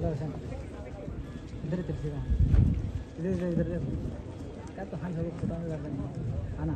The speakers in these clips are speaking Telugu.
हेलो हसन इधर ही तिरछी रहा इधर इधर इधर इधर क्या तो हाथ सब फोटो में कर रहे हैं आना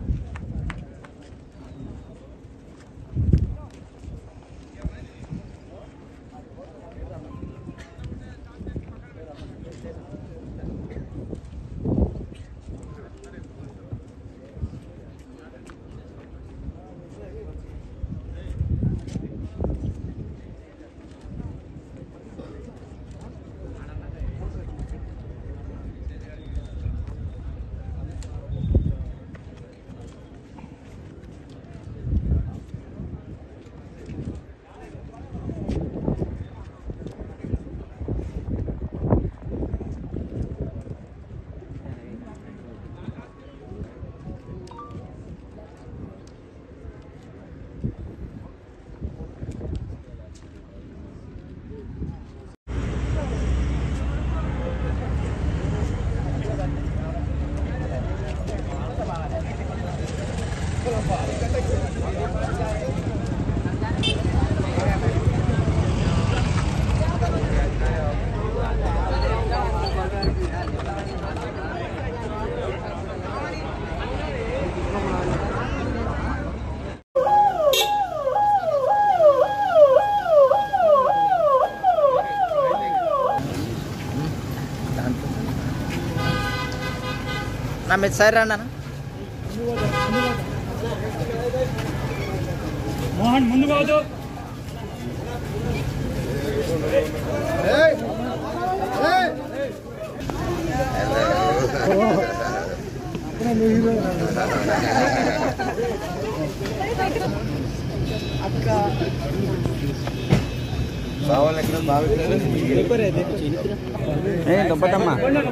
నా మీద సైడ్ రండి అన్న మోహన్ ముందు కావద్దు ఏ దుప్పటమ్మా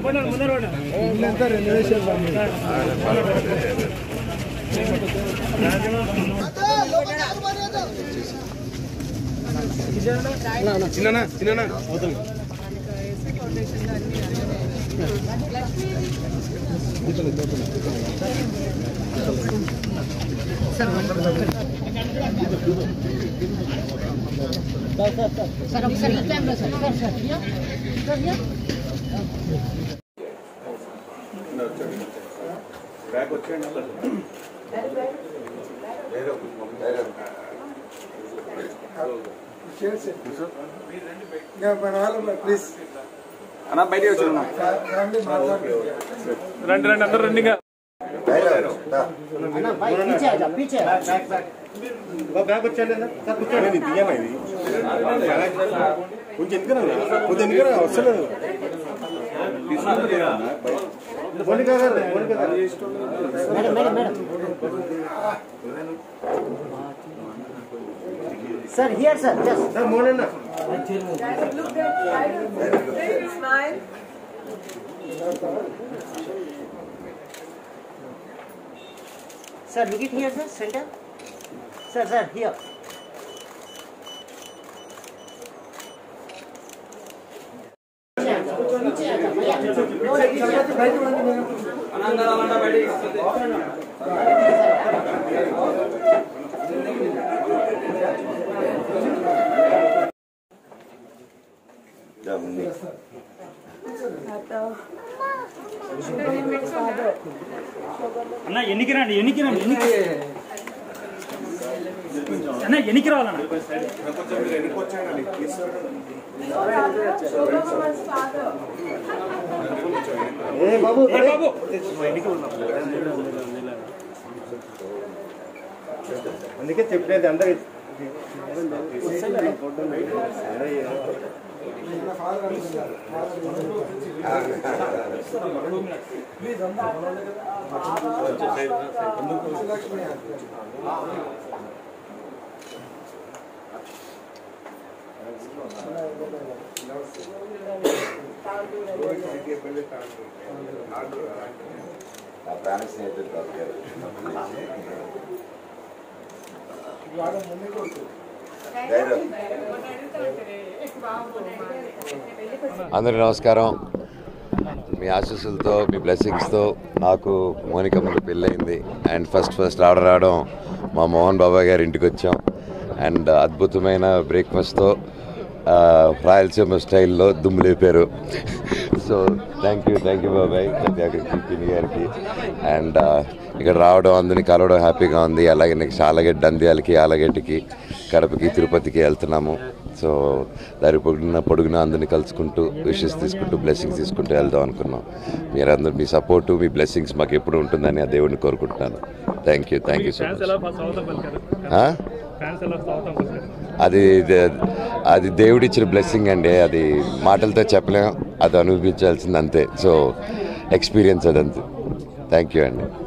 చిన్న చిన్న Sir, observe the camera, sir. Sir, sir, here. Sir, here. Back వచ్చేయండి ప్లీజ్ అన్న బయటికి వచ్చాను రండి రండి అందరూ రండి ఇంకా पीछे आ जाओ पीछे आ जाओ। బ్యాక్ వచ్చేయండి సార్ కూర్చోండి దిగామా ఇది కొంచెం ఎందుకన్నా కొంచెం ఎందుకన్నా వస్తలేదు మౌనిక గారు మౌనిక గారు madam madam madam sir here sir just sir మౌనన్న Smile. Sir look it here sir centre sir sir here नीचे आ जाओ भैया नो नीचे आ जाओ అన్న ఎన్నికి రండి ఎన్నికి రండి ఎన్నికి అన్న ఎన్నికి రావాలన్న Shobham's father. ఏ బాబు ఏ బాబు అందుకే చెప్పలేదు అందరికి నా ప్రాణ స్నేహితుడు దొరికారు ధైర్యం అందరికి నమస్కారం మీ ఆశీస్సులతో మీ బ్లెస్సింగ్స్తో నాకు మోనిక ముందు పెళ్ళయింది అండ్ ఫస్ట్ ఫస్ట్ ఆర్డర్ రావడం మా మోహన్ బాబా గారి ఇంటికి వచ్చాం అండ్ అద్భుతమైన బ్రేక్ఫాస్ట్తో ఆ, రాయలసీమ స్టైల్లో దుమ్ము లేపారు so thank you thank you బాబాయ్ పిన్ని గారికి అండ్ ఇక్కడ రావడం అందరిని కలవడం హ్యాపీగా ఉంది అలాగే నెక్స్ట్ ఆలగడ్డ నంద్యాలకి ఆలగడ్డకి కడపకి తిరుపతికి వెళ్తున్నాము సో దారి పొడుగున పొడుగున అందరిని కలుసుకుంటూ విషెస్ తీసుకుంటూ బ్లెస్సింగ్స్ తీసుకుంటూ వెళ్దాం అనుకున్నాం మీరందరూ మీ సపోర్టు మీ బ్లెస్సింగ్స్ మాకు ఎప్పుడు ఉంటుందని ఆ దేవుడిని కోరుకుంటున్నాను thank you thank you so much అది దే- అది దేవుడిచ్చిన బ్లెస్సింగ్ అండి అది మాటలతో చెప్పలేం అది అనుభవించాల్సింది అంతే సో ఎక్స్పీరియన్స్ అదంతే థ్యాంక్ యూ అండి